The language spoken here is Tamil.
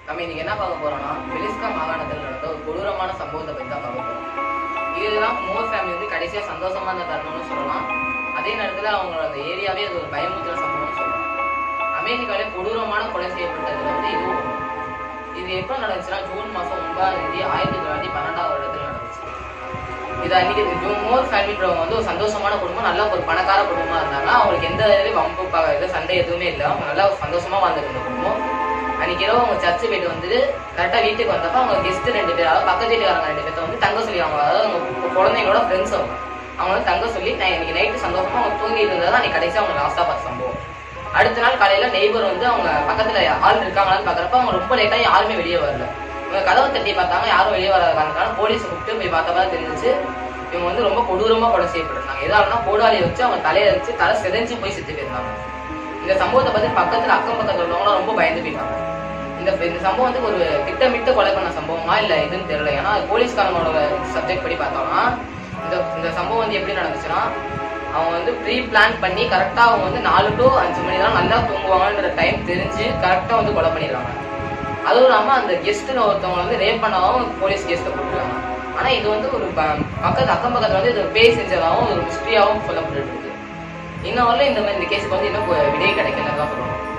நம்ம இன்னைக்கு என்ன பார்க்க போறோம்னா பெலிஸ்கா மாகாணத்தில் நடந்த ஒரு கொடூரமான சம்பவத்தை பத்தி தான் பார்க்க போறோம் இதுதான் மோர் ஃபேமிலி வந்து கடைசியா சந்தோஷமா இருந்த தருணம்னு சொல்லலாம் அதே நேரத்துல அவங்க அந்த ஏரியாவே அது ஒரு பயமுறுத்துற சம்பவம்னு சொல்லலாம் அமெரிக்காலே கொடூரமான கொலை செய்யப்பட்டதுல வந்து இதுவும் ஒண்ணு. இது எப்போ நடந்துச்சுன்னா ஜூன் மாசம் ஒன்பதாம் தேதி ஆயிரத்தி தொள்ளாயிரத்தி பன்னெண்டாவது வருடத்துல நடந்துச்சு இது அன்னைக்கு ஜூன் மோர் ஃபேமிலின்றவங்க வந்து ஒரு சந்தோஷமான குடும்பம் நல்ல ஒரு பணக்கார குடும்பமா இருந்தாங்க அவங்களுக்கு எந்த இதுலயும் வம்பு ப- இது சண்டை எதுவுமே இல்லை அவங்க நல்லா சந்தோஷமா வாழ்ந்துட்டு இருந்த குடும்பம் அன்னைக்கு இரவு அவங்க சர்ச்சு போயிட்டு வந்துட்டு கரெக்டா வீட்டுக்கு வந்தப்ப அவங்க கெஸ்ட் ரெண்டு பேர் அதாவது பக்கத்து வீட்டுக்காரங்க ரெண்டு பேர்த்த வந்து தங்க சொல்லி அவங்க அதாவது அவங்க குழந்தைங்களோட ஃப்ரெண்ட்ஸ் அவங்க அவங்க வந்து தங்க சொல்லி நான் இன்னைக்கு நைட்டு சந்தோஷமா அவங்க தூங்கிட்டு இருந்ததா அன்னைக்கு கடைசியா அவங்க லாஸ்டா பார்த்த சம்பவம் அடுத்த நாள் காலையில நெய்பர் வந்து அவங்க பக்கத்துல ஆள் இருக்காங்களான்னு பாக்குறப்ப அவங்க ரொம்ப லேட்டா யாருமே வெளியே வரல இவங்க கதவை தட்டி பார்த்தாங்க யாரும் வெளியே வராத காரணத்தால போலீஸ் கூப்பிட்டு போய் பார்த்தப்ப தெரிஞ்சுச்சு இவங்க வந்து ரொம்ப கொடூரமா கொலை செய்யப்பட்டிருந்தாங்க எதாவதுனா கோடாலியை வச்சு அவங்க தலையை வச்சு தலை செதஞ்சு போய் செத்து போயிருந்தாங்க இந்த சம்பவத்தை பத்தி பக்கத்துல அக்கம் பக்கத்துல உள்ளவங்களாம் ரொம்ப பயந்து போயிட்டாங்க இந்த இந்த சம்பவம் வந்து ஒரு திட்டமிட்டு கொலை பண்ண சம்பவமா இல்ல இதுன்னு தெரியல ஏன்னா போலீஸ்காரங்களோட சப்ஜெக்ட் படி பார்த்தோம்னா இந்த இந்த சம்பவம் வந்து எப்படி நடந்துச்சுன்னா அவங்க வந்து ப்ரீ பிளான் பண்ணி கரெக்டா அவங்க வந்து நாலு டு அஞ்சு மணி தான் நல்லா தூங்குவாங்கன்ற டைம் தெரிஞ்சு கரெக்டா வந்து கொலை பண்ணிடுறாங்க அதுவும் இல்லாம அந்த கெஸ்ட்னு ஒருத்தவங்க வந்து ரேப் பண்ணாவும் போலீஸ் கேஸ்ல போட்டுருக்காங்க ஆனா இது வந்து ஒரு ப- பக்கத்து அக்கம் பக்கத்துல வந்து இது பேய் செஞ்சதாகவும் ஒரு மிஸ்ட்ரியாவும் சொல்லப்பட்டு இருக்கு இன்னும் வரல இந்த மாதிரி இந்த கேஸுக்கு வந்து இன்னும் விடை கிடைக்கல தான் சொல்லணும்